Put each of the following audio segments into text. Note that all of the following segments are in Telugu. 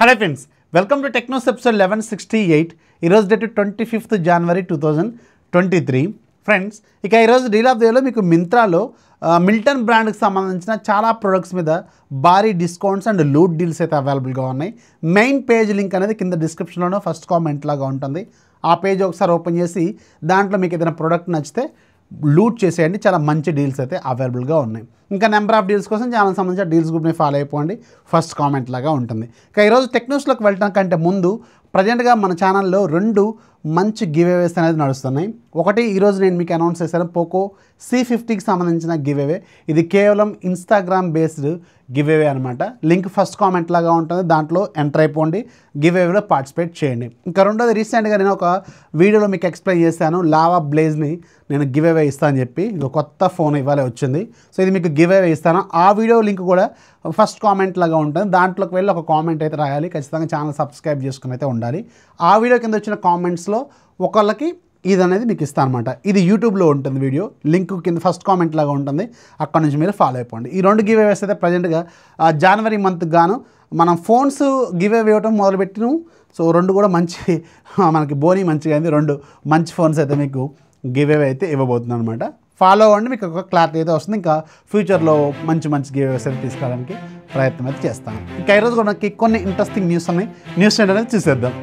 hello friends welcome to Technos episode eleven sixty eight ఈరోజు date twenty fifth January two thousand twenty three friends ఇక ఈరోజు డీల్ ఆఫ్ డేలో మీకు మింత్రాలో ఆ, మిల్టన్ బ్రాండ్కి సంబంధించిన చాలా ప్రొడక్ట్స్ మీద భారీ డిస్కౌంట్స్ అండ్ లూట్ డీల్స్ అయితే అవైలబుల్గా ఉన్నాయి మెయిన్ పేజ్ లింక్ అనేది కింద డిస్క్రిప్షన్లోనో ఫస్ట్ కామెంట్ లాగా ఉంటుంది ఆ పేజ్ ఒకసారి ఓపెన్ చేసి దాంట్లో మీకు ఏదైనా ప్రోడక్ట్ నచ్చితే లూట్ చేసేయండి చాలా మంచి డీల్స్ అయితే అవైలబుల్గా ఉన్నాయి ఇంకా నెంబర్ ఆఫ్ డీల్స్ కోసం ఛానల్ సంబంధించిన డీల్స్ గ్రూప్ని ఫాలో అయిపోండి ఫస్ట్ కామెంట్ లాగా ఉంటుంది ఇక ఈరోజు టెక్నోస్లోకి వెళ్ళడం కంటే ముందు ప్రజెంట్గా మన ఛానల్లో రెండు మంచి గివ్ అవేస్ అనేది నడుస్తున్నాయి ఒకటి ఈరోజు నేను మీకు అనౌన్స్ చేశాను పోకో సి ఫిఫ్టీకి సంబంధించిన గివ్ అవే ఇది కేవలం ఇన్స్టాగ్రామ్ బేస్డ్ గివ్ అవే అనమాట లింక్ ఫస్ట్ కామెంట్ లాగా ఉంటుంది దాంట్లో ఎంటర్ అయిపోండి గివ్ అవేలో పార్టిసిపేట్ చేయండి ఇంకా రెండోది రీసెంట్గా నేను ఒక వీడియోలో మీకు ఎక్స్ప్లెయిన్ చేశాను లావా బ్లేజ్ని నేను గివ్ అవే ఇస్తాను అని చెప్పి ఇది కొత్త ఫోన్ ఇవ్వాలి వచ్చింది సో ఇది మీకు గివ్ అవే ఇస్తాను ఆ వీడియో లింక్ కూడా ఫస్ట్ కామెంట్ లాగా ఉంటుంది దాంట్లోకి వెళ్ళి ఒక కామెంట్ అయితే రాయాలి ఖచ్చితంగా ఛానల్ సబ్స్క్రైబ్ చేసుకుని అయితే ఉండాలి ఆ వీడియో కింద వచ్చిన కామెంట్స్లో ఒకళ్ళకి ఇది అనేది మీకు ఇస్తాను అనమాట ఇది యూట్యూబ్లో ఉంటుంది వీడియో లింక్ కింద ఫస్ట్ కామెంట్ లాగా ఉంటుంది అక్కడ నుంచి మీరు ఫాలో అయిపోండి ఈ రెండు గివ్ అవేస్ అయితే ప్రజెంట్గా జనవరి మంత్ గాను మనం ఫోన్స్ గివ్ అవే ఇవ్వటం మొదలుపెట్టిను సో రెండు కూడా మంచి మనకి బోనీ మంచిగా అయింది రెండు మంచి ఫోన్స్ అయితే మీకు గివ్ అవే అయితే ఇవ్వబోతున్నాను అనమాట ఫాలో అవ్వండి మీకు ఒక క్లారిటీ అయితే వస్తుంది ఇంకా ఫ్యూచర్లో మంచి మంచి గివ్ అవేస్ అయితే తీసుకోవడానికి ప్రయత్నం అయితే చేస్తాను ఇంకా ఈరోజు కూడా మనకి కొన్ని ఇంట్రెస్టింగ్ న్యూస్ ఉన్నాయి న్యూస్ అనేది చూసేద్దాం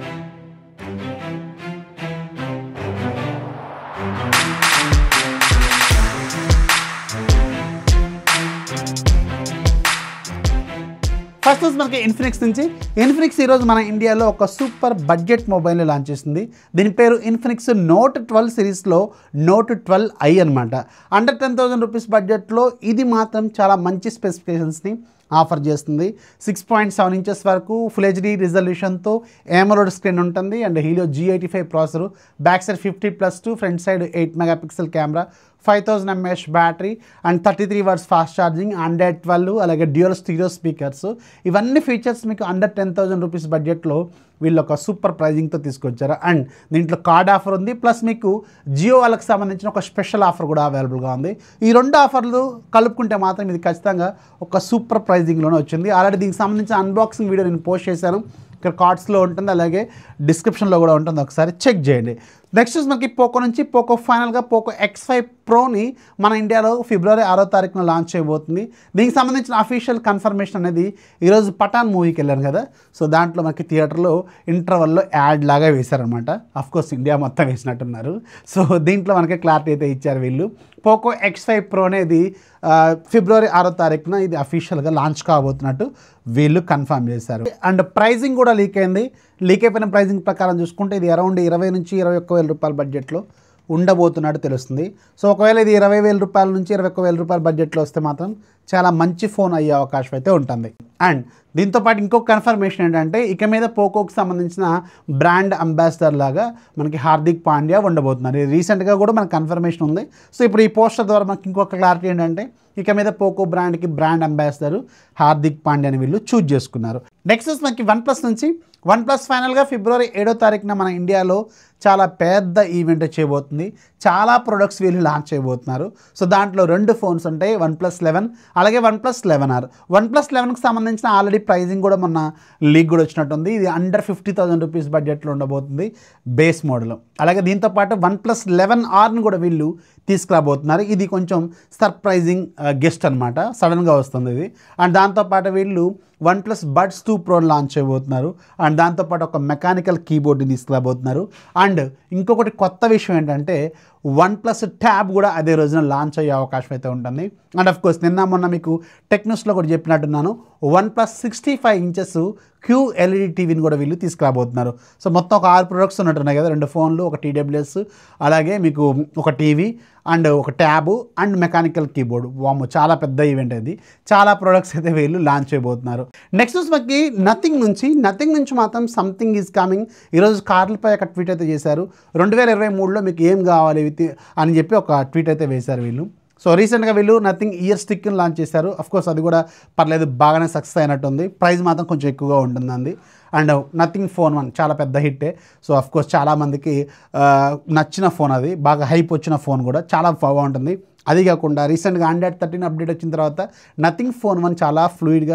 ఫస్ట్ వచ్చి మనకి ఇన్ఫినిక్స్ నుంచి ఇన్ఫినిక్స్ ఈరోజు మన ఇండియాలో ఒక సూపర్ బడ్జెట్ మొబైల్ని లాంచ్ చేసింది దీని పేరు ఇన్ఫినిక్స్ నోట్ ట్వెల్వ్ సిరీస్లో నోట్ ట్వెల్వ్ ఐ అనమాట అండర్ టెన్ థౌసండ్ రూపీస్ బడ్జెట్లో ఇది మాత్రం చాలా మంచి స్పెసిఫికేషన్స్ని ఆఫర్ చేస్తుంది సిక్స్ పాయింట్ సెవెన్ ఇంచెస్ వరకు ఫుల్ హెచ్డీ రిజల్యూషన్తో ఏమలోడ్ స్క్రీన్ ఉంటుంది and Helio G eighty five processor back side fifty plus two front side eight megapixel camera five thousand mAh battery and thirty three watts fast charging hundred twelve అలాగే డ్యూయల్ స్టీరియో స్పీకర్స్ ఇవన్నీ ఫీచర్స్ మీకు అండర్ టెన్ థౌసండ్ రూపీస్ బడ్జెట్లో వీళ్ళు ఒక సూపర్ ప్రైజింగ్తో తీసుకొచ్చారు అండ్ దీంట్లో కార్డ్ ఆఫర్ ఉంది ప్లస్ మీకు జియో వాళ్ళకి సంబంధించిన ఒక స్పెషల్ ఆఫర్ కూడా అవైలబుల్గా ఉంది ఈ రెండు ఆఫర్లు కలుపుకుంటే మాత్రం ఇది ఖచ్చితంగా ఒక సూపర్ ప్రైజింగ్లోనే వచ్చింది ఆల్రెడీ దీనికి సంబంధించిన అన్బాక్సింగ్ వీడియో నేను పోస్ట్ చేశాను ఇక్కడ కార్డ్స్లో ఉంటుంది అలాగే డిస్క్రిప్షన్లో కూడా ఉంటుంది ఒకసారి చెక్ చేయండి నెక్స్ట్ వచ్చి మనకి పోకో నుంచి పోకో ఫైనల్గా పోకో ఎక్స్ ఫైవ్ ప్రోని మన ఇండియాలో ఫిబ్రవరి ఆరో తారీఖున లాంచ్ చేయబోతుంది దీనికి సంబంధించిన అఫీషియల్ కన్ఫర్మేషన్ అనేది ఈరోజు పఠాన్ మూవీకి వెళ్ళాను కదా సో దాంట్లో మనకి థియేటర్లో ఇంటర్వల్లో యాడ్ లాగా వేశారనమాట కోర్స్ ఇండియా మొత్తం వేసినట్టున్నారు సో దీంట్లో మనకి క్లారిటీ అయితే ఇచ్చారు వీళ్ళు పోకో ఎక్స్ ఫైవ్ ప్రో అనేది ఆ, ఫిబ్రవరి ఆరో తారీఖున ఇది అఫీషియల్గా లాంచ్ కాబోతున్నట్టు వీళ్ళు కన్ఫర్మ్ చేశారు అండ్ ప్రైజింగ్ కూడా లీక్ అయింది లీక్ అయిపోయిన ప్రైజింగ్ ప్రకారం చూసుకుంటే ఇది అరౌండ్ ఇరవై నుంచి ఇరవై ఒక్క వేల రూపాయల బడ్జెట్లో ఉండబోతున్నట్టు తెలుస్తుంది సో ఒకవేళ ఇది ఇరవై వేల రూపాయల నుంచి ఇరవై ఒక్క వేల రూపాయల బడ్జెట్లో వస్తే మాత్రం చాలా మంచి ఫోన్ అయ్యే అవకాశం అయితే ఉంటుంది అండ్ దీంతో పాటు ఇంకొక కన్ఫర్మేషన్ ఏంటంటే ఇక మీద పోకోకి సంబంధించిన బ్రాండ్ అంబాసిడర్ లాగా మనకి హార్దిక్ పాండ్యా ఉండబోతున్నారు ఇది రీసెంట్గా కూడా మనకు కన్ఫర్మేషన్ ఉంది సో ఇప్పుడు ఈ పోస్టర్ ద్వారా మనకి ఇంకొక క్లారిటీ ఏంటంటే ఇక మీద పోకో బ్రాండ్కి బ్రాండ్ అంబాసిడర్ హార్దిక్ పాండ్యాని వీళ్ళు చూజ్ చేసుకున్నారు నెక్స్ట్ వచ్చి మనకి వన్ ప్లస్ నుంచి వన్ ప్లస్ ఫైనల్గా ఫిబ్రవరి ఏడో తారీఖున మన ఇండియాలో చాలా పెద్ద ఈవెంట్ చేయబోతుంది చాలా ప్రొడక్ట్స్ వీళ్ళు లాంచ్ చేయబోతున్నారు సో దాంట్లో రెండు ఫోన్స్ ఉంటాయి వన్ ప్లస్ లెవెన్ అలాగే one plus eleven R one plus లెవెన్కి సంబంధించిన ఆల్రెడీ ప్రైజింగ్ కూడా మొన్న లీక్ కూడా వచ్చినట్టుంది ఇది అండర్ ఫిఫ్టీ థౌసండ్ రూపీస్ బడ్జెట్లో ఉండబోతుంది బేస్ మోడల్ అలాగే దీంతో పాటు వన్ ప్లస్ లెవెన్ ఆర్ని కూడా వీళ్ళు తీసుకురాబోతున్నారు ఇది కొంచెం సర్ప్రైజింగ్ గెస్ట్ అనమాట సడన్గా వస్తుంది ఇది అండ్ దాంతోపాటు వీళ్ళు వన్ ప్లస్ బడ్స్ టూ ప్రోని లాంచ్ చేయబోతున్నారు అండ్ దాంతోపాటు ఒక మెకానికల్ కీబోర్డ్ని తీసుకురాబోతున్నారు అండ్ ఇంకొకటి కొత్త విషయం ఏంటంటే వన్ ప్లస్ ట్యాబ్ కూడా అదే రోజున లాంచ్ అయ్యే అవకాశం అయితే ఉంటుంది అండ్ అఫ్ కోర్స్ నిన్న మొన్న మీకు టెక్నోస్లో కూడా చెప్పినట్టున్నాను one plus sixty five inches Q LED టీవీని కూడా వీళ్ళు తీసుకురాబోతున్నారు సో మొత్తం ఒక ఆరు ప్రొడక్ట్స్ ఉన్నట్టున్నాయి కదా రెండు ఫోన్లు ఒక టీడబ్ల్యూఎస్ అలాగే మీకు ఒక టీవీ అండ్ ఒక ట్యాబు అండ్ మెకానికల్ కీబోర్డ్ వాము చాలా పెద్ద ఈవెంట్ అది చాలా ప్రొడక్ట్స్ అయితే వీళ్ళు లాంచ్ చేయబోతున్నారు నెక్స్ట్ వచ్చి మనకి నథింగ్ నుంచి నథింగ్ నుంచి మాత్రం సంథింగ్ ఈజ్ కమింగ్ ఈరోజు కార్లపై ఒక ట్వీట్ అయితే చేశారు రెండు వేల ఇరవై మూడులో మీకు ఏం కావాలి విత్ అని చెప్పి ఒక ట్వీట్ అయితే వేశారు వీళ్ళు సో రీసెంట్గా వీళ్ళు నథింగ్ ఇయర్ స్టిక్ని లాంచ్ చేశారు కోర్స్ అది కూడా పర్లేదు బాగానే సక్సెస్ అయినట్టుంది ప్రైస్ మాత్రం కొంచెం ఎక్కువగా ఉంటుందండి అండ్ నథింగ్ ఫోన్ వన్ చాలా పెద్ద హిట్టే సో కోర్స్ చాలామందికి ఆ, నచ్చిన ఫోన్ అది బాగా హైప్ వచ్చిన ఫోన్ కూడా చాలా బాగుంటుంది అది కాకుండా రీసెంట్గా ఆండ్రాయిడ్ థర్టీన్ అప్డేట్ వచ్చిన తర్వాత నథింగ్ ఫోన్ వన్ చాలా ఫ్లూయిడ్గా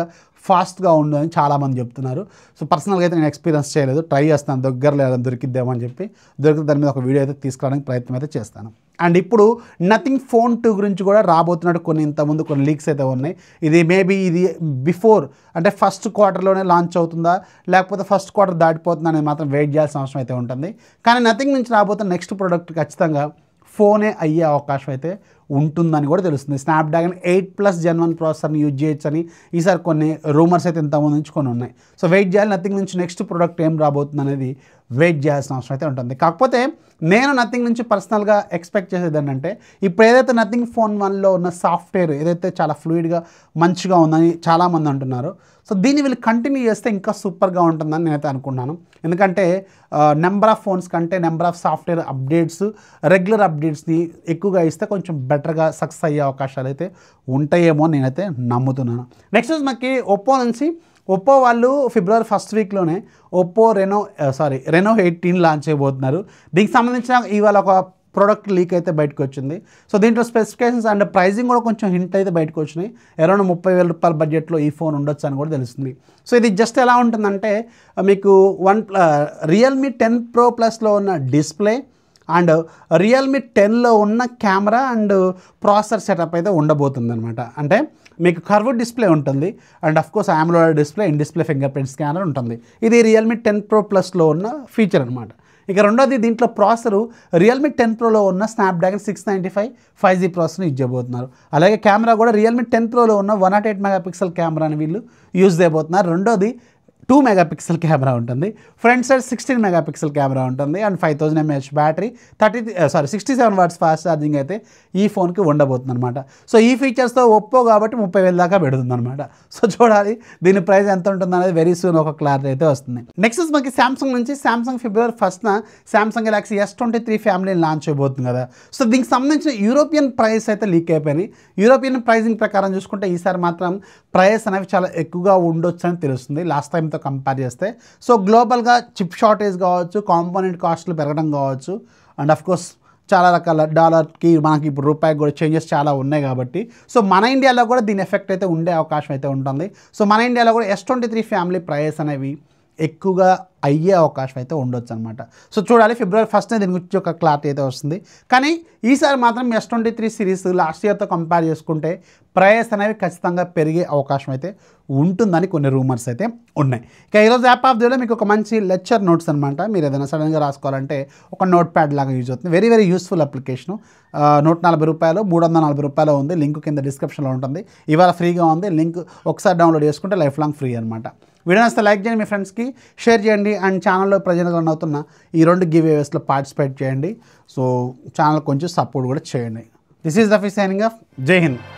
ఫాస్ట్గా ఉండదని చాలామంది చెప్తున్నారు సో పర్సనల్గా అయితే నేను ఎక్స్పీరియన్స్ చేయలేదు ట్రై చేస్తాను దగ్గరలో ఏదైనా దొరికిద్దామో అని చెప్పి దొరికితే దాని మీద ఒక వీడియో అయితే తీసుకురావడానికి ప్రయత్నం అయితే చేస్తాను అండ్ ఇప్పుడు నథింగ్ ఫోన్ టూ గురించి కూడా రాబోతున్నట్టు కొన్ని ఇంతకుముందు కొన్ని లీక్స్ అయితే ఉన్నాయి ఇది మేబీ ఇది బిఫోర్ అంటే ఫస్ట్ క్వార్టర్లోనే లాంచ్ అవుతుందా లేకపోతే ఫస్ట్ క్వార్టర్ దాటిపోతుందా అనేది మాత్రం వెయిట్ చేయాల్సిన అవసరం అయితే ఉంటుంది కానీ నథింగ్ నుంచి రాబోతున్న నెక్స్ట్ ప్రోడక్ట్ ఖచ్చితంగా ఫోనే అయ్యే అవకాశం అయితే ఉంటుందని కూడా తెలుస్తుంది Snapdragon eight plus gen one ప్రాసెసర్ని యూజ్ చేయొచ్చు అని ఈసారి కొన్ని రూమర్స్ అయితే ఇంతకుముందు నుంచి కొన్ని ఉన్నాయి సో వెయిట్ చేయాలి నథింగ్ నుంచి నెక్స్ట్ ప్రోడక్ట్ ఏం రాబోతుంది అనేది వెయిట్ చేయాల్సిన అవసరం అయితే ఉంటుంది కాకపోతే నేను నథింగ్ నుంచి పర్సనల్గా ఎక్స్పెక్ట్ చేసేది ఏంటంటే ఇప్పుడు ఏదైతే నథింగ్ ఫోన్ వన్లో ఉన్న సాఫ్ట్వేర్ ఏదైతే చాలా ఫ్లూయిడ్గా మంచిగా ఉందని చాలామంది అంటున్నారు సో దీన్ని వీళ్ళు కంటిన్యూ చేస్తే ఇంకా సూపర్గా ఉంటుందని నేనైతే అనుకున్నాను ఎందుకంటే నెంబర్ ఆఫ్ ఫోన్స్ కంటే number of software updates regular అప్డేట్స్ని ఎక్కువగా ఇస్తే కొంచెం బెటర్గా సక్సెస్ అయ్యే అవకాశాలు అయితే ఉంటాయేమో అని నేనైతే నమ్ముతున్నాను నెక్స్ట్ మనకి ఒప్పో నుంచి ఒప్పో వాళ్ళు ఫిబ్రవరి ఫస్ట్ వీక్లోనే Oppo Reno sorry Reno eighteen launch చేయబోతున్నారు దీనికి సంబంధించిన ఇవాళ ఒక ప్రోడక్ట్ లీక్ అయితే బయటకు వచ్చింది సో దీంట్లో స్పెసిఫికేషన్స్ అండ్ ప్రైజింగ్ కూడా కొంచెం హింట్ అయితే బయటకు వచ్చినాయి అరౌండ్ ముప్పై వేల రూపాయల బడ్జెట్లో ఈ ఫోన్ ఉండొచ్చు అని కూడా తెలుస్తుంది సో ఇది జస్ట్ ఎలా ఉంటుందంటే మీకు వన్ రియల్మీ టెన్ ప్రో ప్లస్లో ఉన్న డిస్ప్లే అండ్ రియల్మీ టెన్లో ఉన్న కెమెరా అండ్ ప్రాసెసర్ సెటప్ అయితే ఉండబోతుంది అనమాట అంటే మీకు కర్వ్ డిస్ప్లే ఉంటుంది and of course AMOLED display in display fingerprint scanner ఉంటుంది ఇది రియల్మీ టెన్ ప్రో ప్లస్లో ఉన్న ఫీచర్ అనమాట ఇక రెండోది దీంట్లో ప్రాసెసర్ రియల్మీ టెన్ ప్రోలో ఉన్న Snapdragon six ninety five five G ప్రాసెసర్ని యూజ్ చేయబోతున్నారు అలాగే కెమెరా కూడా రియల్మీ టెన్ ప్రోలో ఉన్న one nought eight megapixel కెమెరాని వీళ్ళు యూజ్ చేయబోతున్నారు రెండోది టూ మెగా పిక్సెల్ కెమెరా ఉంటుంది front side sixteen megapixel camera ఉంటుంది and five thousand mAh battery thirty sorry sixty seven watts fast charging అయితే ఈ ఫోన్కి ఉండబోతుంది అనమాట సో ఈ ఫీచర్స్తో ఒప్పో కాబట్టి ముప్పై వేల దాకా పెడుతుంది అనమాట సో చూడాలి దీని ప్రైస్ ఎంత ఉంటుంది అనేది వెరీ సూన్ ఒక క్లారిటీ అయితే వస్తుంది నెక్స్ట్ మనకి సామ్సంగ్ నుంచి సామ్సంగ్ ఫిబ్రవరి ఫస్ట్న Samsung Galaxy S twenty three ఫ్యామిలీని లాంచ్ అయిపోతుంది కదా సో దీనికి సంబంధించిన యూరోపియన్ ప్రైస్ అయితే లీక్ అయిపోయినాయి యూరోపియన్ ప్రైజింగ్ ప్రకారం చూసుకుంటే ఈసారి మాత్రం ప్రైస్ అనేవి చాలా ఎక్కువగా ఉండొచ్చు అని తెలుస్తుంది లాస్ట్ టైంతో కంపేర్ చేస్తే సో గ్లోబల్గా చిప్ షార్టేజ్ కావచ్చు కాంపోనెంట్ కాస్ట్లు పెరగడం కావచ్చు అండ్ అఫ్ కోర్స్ చాలా రకాల డాలర్కి మనకి ఇప్పుడు రూపాయికి కూడా చేంజెస్ చాలా ఉన్నాయి కాబట్టి సో మన ఇండియాలో కూడా దీని ఎఫెక్ట్ అయితే ఉండే అవకాశం అయితే ఉంటుంది సో మన ఇండియాలో కూడా S twenty three family price అనేవి ఎక్కువగా అయ్యే అవకాశం అయితే ఉండొచ్చు అనమాట సో చూడాలి ఫిబ్రవరి ఫస్ట్ దీని గురించి ఒక క్లారిటీ అయితే వస్తుంది కానీ ఈసారి మాత్రం S twenty three series last ఇయర్తో కంపేర్ చేసుకుంటే ప్రైస్ అనేవి ఖచ్చితంగా పెరిగే అవకాశం అయితే ఉంటుందని కొన్ని రూమర్స్ అయితే ఉన్నాయి ఇక ఈరోజు యాప్ ఆఫ్ దిలో మీకు ఒక మంచి లెక్చర్ నోట్స్ అనమాట మీరు ఏదైనా సడన్గా రాసుకోవాలంటే ఒక నోట్ ప్యాడ్ లాగా యూజ్ అవుతుంది వెరీ వెరీ యూస్ఫుల్ అప్లికేషన్ నూట నలభై రూపాయలు మూడు వందల నలభై రూపాయలు ఉంది లింక్ కింద డిస్క్రిప్షన్లో ఉంటుంది ఇవాళ ఫ్రీగా ఉంది లింక్ ఒకసారి డౌన్లోడ్ చేసుకుంటే లైఫ్ లాంగ్ ఫ్రీ అనమాట వీడియో నచ్చితే లైక్ చేయండి మీ ఫ్రెండ్స్కి షేర్ చేయండి అండ్ ఛానల్లో ప్రజెంట్ రన్ అవుతున్న ఈ రెండు గివ్ వేస్లో పార్టిసిపేట్ చేయండి సో ఛానల్ కొంచెం సపోర్ట్ కూడా చేయండి దిస్ ఈజ్ ద ఫీ సైనింగ్ ఆఫ్ జై హింద్